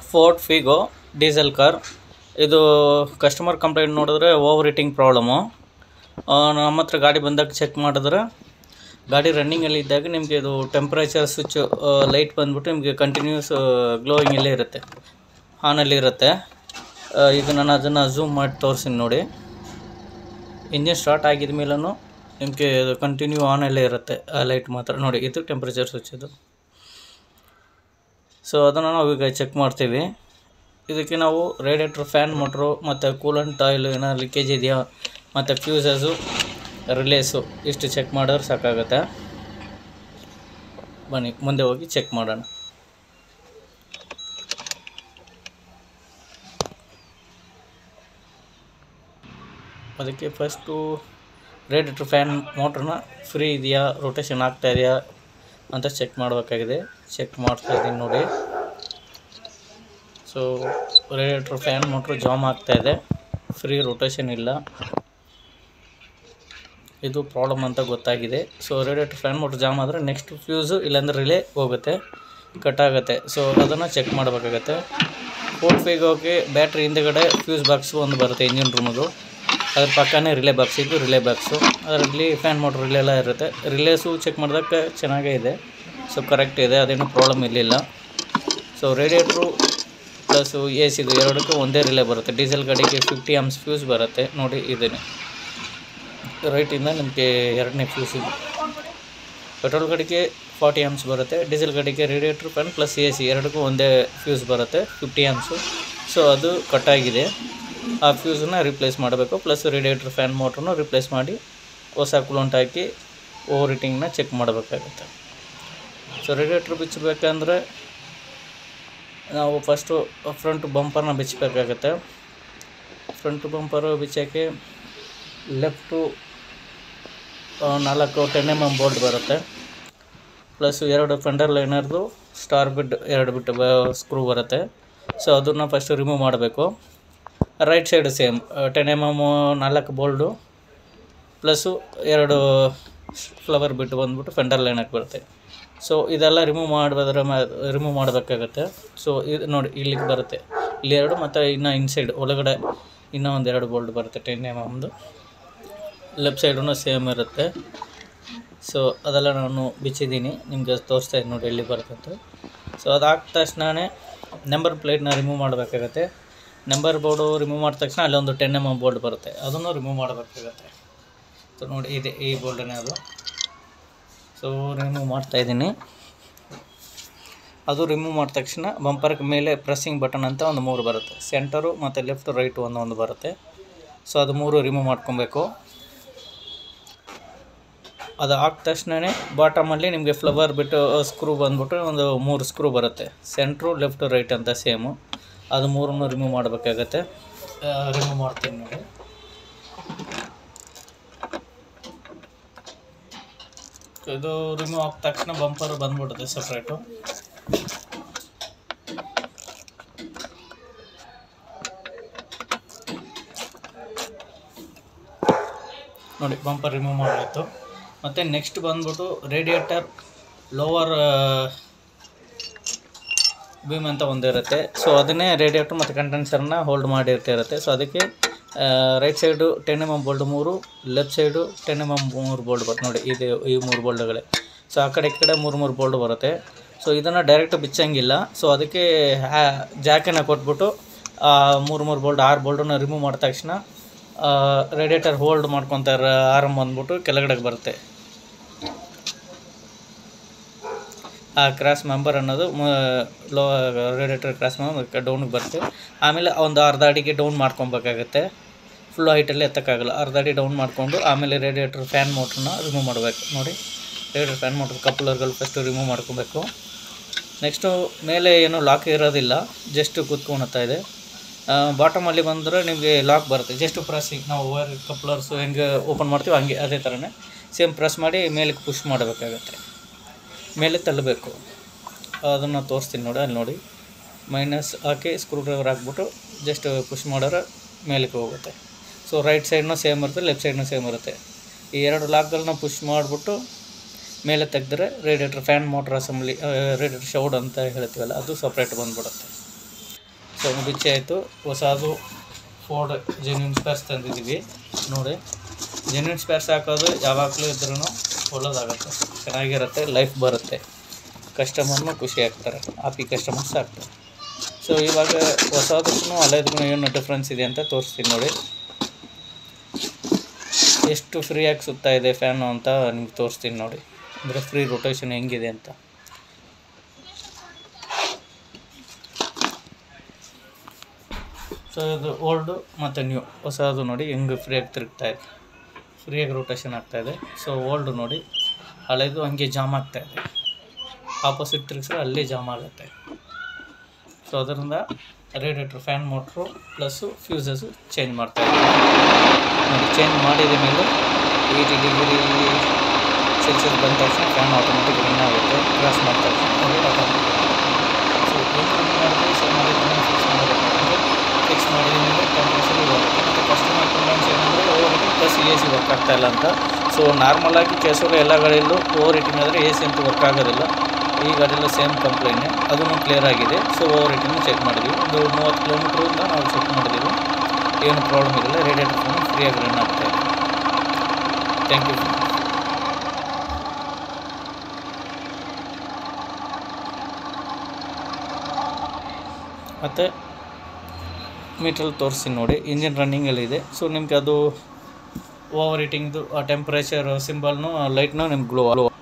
fort Figo diesel car ಇದು customer complaint ನೋಡಿದ್ರೆ over heating problem ನಮ್ಮ ಹತ್ರ ಗಾಡಿ ಬಂದಾಗ ಚೆಕ್ ಮಾಡಿದ್ರೆ ಗಾಡಿ ರನ್ನಿಂಗಲ್ಲಿ ಇದ್ದಾಗ ನಿಮಗೆ ಇದು ಟೆಂಪ್ರೇಚರ್ ಸ್ವಿಚ್ ಲೈಟ್ ಬಂದ್ಬಿಟ್ಟು ನಿಮಗೆ ಕಂಟಿನ್ಯೂಸ್ ಗ್ಲೋಯಿಂಗ್ ಇಲ್ಲೇ ಇರುತ್ತೆ ಆನಲ್ಲಿ ಇರುತ್ತೆ ಆ, ಈಗ ನಾನು ಅದನ್ನು ಝೂಮ್ ಮಾಡಿ ತೋರಿಸ್ತೀನಿ ನೋಡಿ ಇಂಜಿನ್ ಸ್ಟಾರ್ಟ್ ಆಗಿದ ಮೇಲೂ ನಿಮಗೆ ಕಂಟಿನ್ಯೂ ಆನಲ್ಲೇ ಇರುತ್ತೆ ಆ ಲೈಟ್ ಮಾತ್ರ ನೋಡಿ ಇದು ಟೆಂಪ್ರೇಚರ್ ಸ್ವಿಚ್ ಇದು ಸೊ ಅದನ್ನು ನಾವು ಈಗ ಚೆಕ್ ಮಾಡ್ತೀವಿ ಇದಕ್ಕೆ ನಾವು ರೇಡಿಯೇಟ್ರ್ ಫ್ಯಾನ್ ಮೋಟ್ರು ಮತ್ತು ಕೂಲೆಂಟ್ ಆಯಿಲ್ ಏನಾದ್ರು ಲೀಕೇಜ್ ಇದೆಯಾ ಮತ್ತು ಫ್ಯೂಸಸು ರಿಲೇಸು ಇಷ್ಟು ಚೆಕ್ ಮಾಡಿದ್ರೆ ಸಾಕಾಗುತ್ತೆ ಬನ್ನಿ ಮುಂದೆ ಹೋಗಿ ಚೆಕ್ ಮಾಡೋಣ ಅದಕ್ಕೆ ಫಸ್ಟು ರೇಡಿಯೇಟ್ರ್ ಫ್ಯಾನ್ ಮೋಟ್ರನ್ನ ಫ್ರೀ ಇದೆಯಾ ರೊಟೇಷನ್ ಆಗ್ತಾ ಇದೆಯಾ ಅಂತ ಚೆಕ್ ಮಾಡಬೇಕಾಗಿದೆ ಚೆಕ್ ಮಾಡ್ತಾ ಇದ್ದೀನಿ ನೋಡಿ so radiator fan motor jam ಆಗ್ತಾ ಇದೆ ಫ್ರೀ ರೊಟೇಷನ್ ಇಲ್ಲ ಇದು ಪ್ರಾಬ್ಲಮ್ ಅಂತ ಗೊತ್ತಾಗಿದೆ so radiator fan motor jam ಆದರೆ ನೆಕ್ಸ್ಟ್ ಫ್ಯೂಸು ಇಲ್ಲಾಂದ್ರೆ ರಿಲೇ ಹೋಗುತ್ತೆ ಕಟ್ ಆಗುತ್ತೆ ಸೊ ಅದನ್ನು ಚೆಕ್ ಮಾಡಬೇಕಾಗತ್ತೆ ಫೋರ್ಟ್ ಫೈಗೋಗೆ ಬ್ಯಾಟ್ರಿ ಹಿಂದೆಗಡೆ ಫ್ಯೂಸ್ ಬಾಕ್ಸ್ ಒಂದು ಬರುತ್ತೆ ಇಂಜಿನ್ ರೂಮದು ಅದ್ರ ಪಕ್ಕನೇ ರಿಲೇ ಬಾಕ್ಸ್ ಇದ್ದು ರಿಲೇ ಬಾಕ್ಸು ಅದರಲ್ಲಿ ಫ್ಯಾನ್ ಮೋಟ್ರ್ ರಿಲೇ ಎಲ್ಲ ಇರುತ್ತೆ ರಿಲೇಸು ಚೆಕ್ ಮಾಡಿದಾಗ ಚೆನ್ನಾಗೇ ಇದೆ ಸೊ ಕರೆಕ್ಟ್ ಇದೆ ಅದೇನು ಪ್ರಾಬ್ಲಮ್ ಇರಲಿಲ್ಲ ಸೊ ರೇಡಿಯೇಟ್ರು ಪ್ಲಸ್ಸು ಎ ಸಿದು ಎರಡಕ್ಕೂ ಒಂದೇ ರಿಲೇ ಬರುತ್ತೆ ಡೀಸೆಲ್ ಗಾಡಿಗೆ ಫಿಫ್ಟಿ ಆಮ್ಸ್ ಫ್ಯೂಸ್ ಬರುತ್ತೆ ನೋಡಿ ಇದೇನೆ ರೈಟಿಂದ ನಿಮಗೆ ಎರಡನೇ ಫ್ಯೂಸ್ ಇದೆ ಪೆಟ್ರೋಲ್ ಗಾಡಿಗೆ ಫಾರ್ಟಿ ಆಮ್ಸ್ ಬರುತ್ತೆ ಡೀಸೆಲ್ ಗಾಡಿಗೆ radiator fan plus A C ಎರಡಕ್ಕೂ ಒಂದೇ ಫ್ಯೂಸ್ ಬರುತ್ತೆ ಫಿಫ್ಟಿ ಆಮ್ಸು ಸೊ ಅದು ಕಟ್ಟಾಗಿದೆ ಆ ಫ್ಯೂಸನ್ನ ರಿಪ್ಲೇಸ್ ಮಾಡಬೇಕು ಪ್ಲಸ್ ರೇಡಿಯೇಟ್ರ್ ಫ್ಯಾನ್ ಮೋಟ್ರನ್ನು ರಿಪ್ಲೇಸ್ ಮಾಡಿ ಹೊಸ ಕೂಲೆಂಟ್ ಹಾಕಿ ಓವರ್ ಹೀಟಿಂಗ್ನ ಚೆಕ್ ಮಾಡಬೇಕಾಗುತ್ತೆ ಸೊ ರೇಡಿಯೇಟ್ರ್ ಬಿಚ್ಚಬೇಕಂದ್ರೆ ನಾವು ಫಸ್ಟು ಫ್ರಂಟ್ ಬಂಪರ್ನ ಬಿಚ್ಚಬೇಕಾಗತ್ತೆ ಫ್ರಂಟ್ ಬಂಪರು ಬಿಚ್ಚೋಕ್ಕೆ ಲೆಫ್ಟು ನಾಲ್ಕು ಟೆನ್ ಎಮ್ ಎಮ್ ಬೋಲ್ಟ್ ಬರುತ್ತೆ ಪ್ಲಸ್ ಎರಡು ಫೆಂಡರ್ ಲೈನರ್ದು ಸ್ಟಾರ್ ಬಿಡ್ ಎರಡು ಬಿಟ್ಟು ಸ್ಕ್ರೂ ಬರುತ್ತೆ ಸೊ ಅದನ್ನು ಫಸ್ಟ್ ರಿಮೂವ್ ಮಾಡಬೇಕು right side same ten M M ನಾಲ್ಕು ಬೋಲ್ಡು ಪ್ಲಸ್ಸು ಎರಡು ಫ್ಲವರ್ ಬಿಟ್ಟು ಬಂದ್ಬಿಟ್ಟು ಫೆಂಡರ್ ಲೈನಕ್ಕೆ ಬರುತ್ತೆ ಸೊ ಇದೆಲ್ಲ ರಿಮೂವ್ ಮಾಡಬೇಕಾದ್ರೆ ರಿಮೂವ್ ಮಾಡಬೇಕಾಗತ್ತೆ ಸೊ ಇದು ನೋಡಿ ಇಲ್ಲಿಗೆ ಬರುತ್ತೆ ಇಲ್ಲಿ ಎರಡು ಮತ್ತು ಇನ್ನು ಇನ್ಸೈಡ್ ಒಳಗಡೆ ಇನ್ನೂ ಒಂದು ಎರಡು ಬೋಲ್ಟ್ ಬರುತ್ತೆ ಟೆನ್ ಎಮ್ ಎಮ್ದು ಲೆಫ್ಟ್ ಸೈಡೂ ಸೇಮ್ ಇರುತ್ತೆ ಸೊ ಅದೆಲ್ಲ ನಾನು ಬಿಚ್ಚಿದ್ದೀನಿ ನಿಮಗೆ ತೋರಿಸ್ತಾ ಇದ್ದೀನಿ ನೋಡಿ ಎಲ್ಲಿ ಬರುತ್ತೆ ಅಂತ ಸೊ ಅದಾದ ತಕ್ಷಣವೇ ನಂಬರ್ ಪ್ಲೇಟ್ನ ರಿಮೂವ್ ಮಾಡಬೇಕಾಗತ್ತೆ ನಂಬರ್ ಬೋರ್ಡು ರಿಮೂವ್ ಮಾಡಿದ ತಕ್ಷಣ ಅಲ್ಲೊಂದು ಟೆನ್ ಎಮ್ ಎಮ್ ಬೋರ್ಡ್ ಬರುತ್ತೆ ಅದನ್ನು ರಿಮೂವ್ ಮಾಡಬೇಕಾಗತ್ತೆ ಸೊ ನೋಡಿ ಇದೆ ಈ ಬೋಲ್ಡನೇ ಅದು ಸೊ ರಿಮೂವ್ ಮಾಡ್ತಾ ಇದ್ದೀನಿ ಅದು ರಿಮೂವ್ ಮಾಡಿದ ತಕ್ಷಣ ಬಂಪರ್ಗೆ ಮೇಲೆ ಪ್ರೆಸ್ಸಿಂಗ್ ಬಟನ್ ಅಂತ ಒಂದು ಮೂರು ಬರುತ್ತೆ ಸೆಂಟರು ಮತ್ತು ಲೆಫ್ಟ್ ರೈಟ್ ಒಂದು ಒಂದು ಬರುತ್ತೆ ಸೊ ಅದು ಮೂರು ರಿಮೂವ್ ಮಾಡ್ಕೊಬೇಕು ಅದು ಹಾಕಿದ ತಕ್ಷಣವೇ ಬಾಟಮಲ್ಲಿ ನಿಮಗೆ ಫ್ಲವರ್ ಬಿಟ್ಟು ಸ್ಕ್ರೂ ಬಂದ್ಬಿಟ್ಟು ಒಂದು ಮೂರು ಸ್ಕ್ರೂ ಬರುತ್ತೆ ಸೆಂಟ್ರು ಲೆಫ್ಟ್ ರೈಟ್ ಅಂತ ಸೇಮು ಅದು ಮೂರನ್ನು ರಿಮೂವ್ ಮಾಡಬೇಕಾಗತ್ತೆ ರಿಮೂವ್ ಮಾಡ್ತೀನಿ ನೋಡಿ ಇದು ರಿಮೂವ್ ಆಗಿದ ತಕ್ಷಣ ಬಂಪರ್ ಬಂದ್ಬಿಡುತ್ತೆ ಸಪ್ರೇಟು ನೋಡಿ ಬಂಪರ್ ರಿಮೂವ್ ಮಾಡಾಯಿತು ಮತ್ತು ನೆಕ್ಸ್ಟ್ ಬಂದ್ಬಿಟ್ಟು ರೇಡಿಯೇಟರ್ ಲೋವರ್ ಬೀಮ್ ಅಂತ ಒಂದಿರುತ್ತೆ ಸೊ ಅದನ್ನೇ ರೇಡಿಯೇಟರ್ ಮತ್ತು ಕಂಡೆನ್ಸರ್ನ ಹೋಲ್ಡ್ ಮಾಡಿರ್ತಿರುತ್ತೆ ಸೊ ಅದಕ್ಕೆ right side ten M M bolt ಮೂರು left side ten M M ಮೂರು ಬೋಲ್ಡ್ ಬರುತ್ತೆ ನೋಡಿ ಇದು ಈ ಮೂರು ಬೋಲ್ಡ್ಗಳೇ ಸೊ ಆ ಕಡೆ ಈ ಕಡೆ ಮೂರು ಮೂರು ಬೋಲ್ಡ್ ಬರುತ್ತೆ ಸೊ ಇದನ್ನು ಡೈರೆಕ್ಟ್ ಬಿಚ್ಚಂಗಿಲ್ಲ ಸೊ ಅದಕ್ಕೆ ಜಾಕನ್ನು ಕೊಟ್ಬಿಟ್ಟು ಆ ಮೂರು ಮೂರು ಬೋಲ್ಡ್ ಆರು ಬೋಲ್ಡನ್ನ ರಿಮೂವ್ ಮಾಡಿದ ತಕ್ಷಣ ರೇಡಿಯೇಟರ್ ಹೋಲ್ಡ್ ಮಾಡ್ಕೊತಾರೆ ಆರಮ್ ಬಂದ್ಬಿಟ್ಟು ಕೆಳಗಡೆಗೆ ಬರುತ್ತೆ ಆ ಕ್ರಾಸ್ ಮೆಂಬರ್ ಅನ್ನೋದು ಲೋ ರೇಡಿಯೇಟರ್ ಕ್ರಾಸ್ ಮೆಂಬರ್ ಡೌನಿಗೆ ಬರುತ್ತೆ ಆಮೇಲೆ ಒಂದು ಅರ್ಧ ಅಡಿಗೆ ಡೌನ್ ಮಾಡ್ಕೊಬೇಕಾಗತ್ತೆ ಫುಲ್ ಹೈಟಲ್ಲಿ ಎತ್ತಕ್ಕಾಗಲ್ಲ ಅರ್ಧ ಅಡಿ ಡೌನ್ ಮಾಡಿಕೊಂಡು ಆಮೇಲೆ ರೇಡಿಯೇಟರ್ ಫ್ಯಾನ್ ಮೋಟ್ರನ್ನ ರಿಮೂವ್ ಮಾಡಬೇಕು ನೋಡಿ ರೇಡಿಯೇಟರ್ ಫ್ಯಾನ್ ಮೋಟ್ರ್ ಕಪ್ಲರ್ಗಳು ಫಸ್ಟು ರಿಮೂವ್ ಮಾಡ್ಕೊಬೇಕು ನೆಕ್ಸ್ಟು ಮೇಲೆ ಏನೂ ಲಾಕ್ ಇರೋದಿಲ್ಲ ಜಸ್ಟ್ ಕೂತ್ಕೊಳತ್ತಾ ಇದೆ ಬಾಟಮಲ್ಲಿ ಬಂದರೆ ನಿಮಗೆ ಲಾಕ್ ಬರುತ್ತೆ ಜಸ್ಟ್ ಪ್ರೆಸ್ಸಿಂಗ್ ನಾವು ವೈರ್ ಕಪ್ಲರ್ಸು ಹೆಂಗೆ ಓಪನ್ ಮಾಡ್ತೀವಿ ಹಂಗೆ ಅದೇ ಥರನೇ ಸೇಮ್ ಪ್ರೆಸ್ ಮಾಡಿ ಮೇಲಕ್ಕೆ ಪುಷ್ ಮಾಡಬೇಕಾಗತ್ತೆ ಮೇಲೆ ತಳ್ಳಬೇಕು ಅದನ್ನು ತೋರಿಸ್ತೀನಿ ನೋಡಿ ಅಲ್ಲಿ ನೋಡಿ ಮೈನಸ್ ಹಾಕಿ ಸ್ಕ್ರೂ ಡ್ರೈವರ್ ಹಾಕ್ಬಿಟ್ಟು ಜಸ್ಟ್ ಪುಷ್ ಮಾಡಿದ್ರೆ ಮೇಲಕ್ಕೆ ಹೋಗುತ್ತೆ ಸೊ ರೈಟ್ ಸೈಡ್ನೂ ಸೇಮ್ ಇರುತ್ತೆ ಲೆಫ್ಟ್ ಸೈಡ್ನೂ ಸೇಮ್ ಇರುತ್ತೆ ಈ ಎರಡು ಲಾಕ್ಗಳನ್ನ ಪುಷ್ ಮಾಡಿಬಿಟ್ಟು ಮೇಲೆ ತೆಗೆದ್ರೆ radiator fan motor assembly radiator shroud ಅಂತ ಹೇಳ್ತೀವಲ್ಲ ಅದು ಸಪ್ರೇಟ್ ಬಂದ್ಬಿಡುತ್ತೆ ಸೊ ಬಿಚ್ಚಿ ಆಯಿತು ಹೊಸದು ಫೋರ್ಡ್ ಜೆನ್ಯೂನ್ ಸ್ಪೇರ್ಸ್ ತಂದಿದ್ದೀವಿ ನೋಡಿ ಜೆನ್ಯೂನ್ ಸ್ಪೇರ್ಸ್ ಹಾಕೋದು ಯಾವಾಗಲೂ ಇದ್ರೂ ಒಳ್ಳೇದಾಗುತ್ತೆ ಚೆನ್ನಾಗಿರುತ್ತೆ ಲೈಫ್ ಬರುತ್ತೆ ಕಸ್ಟಮರ್ನು ಖುಷಿ ಆಗ್ತಾರೆ ಹ್ಯಾಪಿ ಕಸ್ಟಮರ್ಸ್ ಆಗ್ತಾರೆ ಸೊ ಇವಾಗ ಹೊಸದಕ್ಕೂ ಹಳೇದಕ್ಕೂ ಏನು ಡಿಫ್ರೆನ್ಸ್ ಇದೆ ಅಂತ ತೋರಿಸ್ತೀನಿ ನೋಡಿ ಎಷ್ಟು ಫ್ರೀಯಾಗಿ ಸುತ್ತಾ ಇದೆ ಫ್ಯಾನು ಅಂತ ನಿಮ್ಗೆ ತೋರಿಸ್ತೀನಿ ನೋಡಿ ಅಂದರೆ ಫ್ರೀ ರೊಟೇಷನ್ ಹೆಂಗಿದೆ ಅಂತ ಸೊ ಇದು ಓಲ್ಡು ಮತ್ತು ನ್ಯೂ ಹೊಸದು ನೋಡಿ ಹೆಂಗೆ ಫ್ರೀಯಾಗಿ ತಿರುಗ್ತಾ ಇದೆ ಫ್ರೀಯಾಗಿ ರೊಟೇಷನ್ ಆಗ್ತಾ ಇದೆ ಸೊ ಓಲ್ಡು ನೋಡಿ ಹಳೇದು ಹಂಗೆ ಜಾಮ್ ಆಗ್ತಾ ಇದೆ ಆಪೋಸಿಟ್ ತಿರುಗಿಸ್ರೆ ಅಲ್ಲೇ ಜಾಮ್ ಆಗುತ್ತೆ ಸೊ ಅದರಿಂದ radiator fan motor plus fuses change ಮಾಡ್ತಾ ಇದ್ದೀವಿ ನೋಡಿ ಚೇಂಜ್ ಮಾಡಿದ ಮೇಲೆ ಏಯ್ಟಿ ಡಿಗ್ರಿ ಸೆಲ್ಸಿಯಸ್ ಬಂದ ತಕ್ಷಣ ಫ್ಯಾನ್ ಆಟೋಮೆಟಿಕ್ ರನ್ ಆಗುತ್ತೆ ಕ್ರಾಸ್ ಮಾಡಿದ ತಕ್ಷಣ ಅದು ಆಟೋಮೆಟಿಕ್ ಸೊ ಏನು ರನ್ ಮಾಡಿದ್ರೆ ಸೊ ನಾವು ಇದನ್ನು ಫಿಕ್ಸ್ ಮಾಡಬೇಕಾಗುತ್ತೆ ಫಿಕ್ಸ್ ಮಾಡಿದ ಮೇಲೆ ಟೆಂಪ್ರೇಚರ್ ಹೋಗುತ್ತೆ ಮತ್ತು ಕಸ್ಟಮರ್ ಕಂಪ್ಲೇಂಟ್ಸ್ ಏನಂದರೆ over heating plus A C work ಆಗ್ತಾ ಇಲ್ಲ ಅಂತ ಸೊ ನಾರ್ಮಲಾಗಿ ಕೇಸಲ್ಲಿ ಎಲ್ಲ ಗಾಡಿಯಲ್ಲೂ ಓವರ್ ಹೀಟಿಂಗ್ ಆದರೆ ಎ ಸಿ ಅಂತೂ ವರ್ಕ್ ಆಗೋದಿಲ್ಲ ಈ ಗಾಡಿಯಲ್ಲೂ ಸೇಮ್ ಕಂಪ್ಲೇಂಟೇ ಅದನ್ನು ಕ್ಲಿಯರ್ ಆಗಿದೆ ಸೊ ಓವರ್ ಹೀಟಿಂಗ್ ಚೆಕ್ ಮಾಡಿದ್ವಿ ಒಂದು ಮೂವತ್ತು ಕಿಲೋಮೀಟ್ರಿಂದ ನಾವು ಚೆಕ್ ಮಾಡಿದ್ದೀವಿ ಏನು ಪ್ರಾಬ್ಲಮ್ ಇರಲಿಲ್ಲ ರೇಡಿಯೇಟರ್ ಫೋನ್ ಫ್ರೀಯಾಗಿ ರನ್ ಆಗ್ತಾ ಇದೆ ಥ್ಯಾಂಕ್ ಯು ಮತ್ತು ಮೀಟ್ರಲ್ಲಿ ತೋರಿಸಿ ನೋಡಿ ಇಂಜಿನ್ ರನ್ನಿಂಗಲ್ಲಿದೆ ಸೊ ನಿಮ್ಗೆ ಅದು ಓವರ್ ಹೀಟಿಂಗ್ದು ಆ ಟೆಂಪ್ರೇಚರ್ ಸಿಂಬಲ್ನು ಲೈಟ್ನು ನಿಮ್ಗೆ ಗ್ಲೋ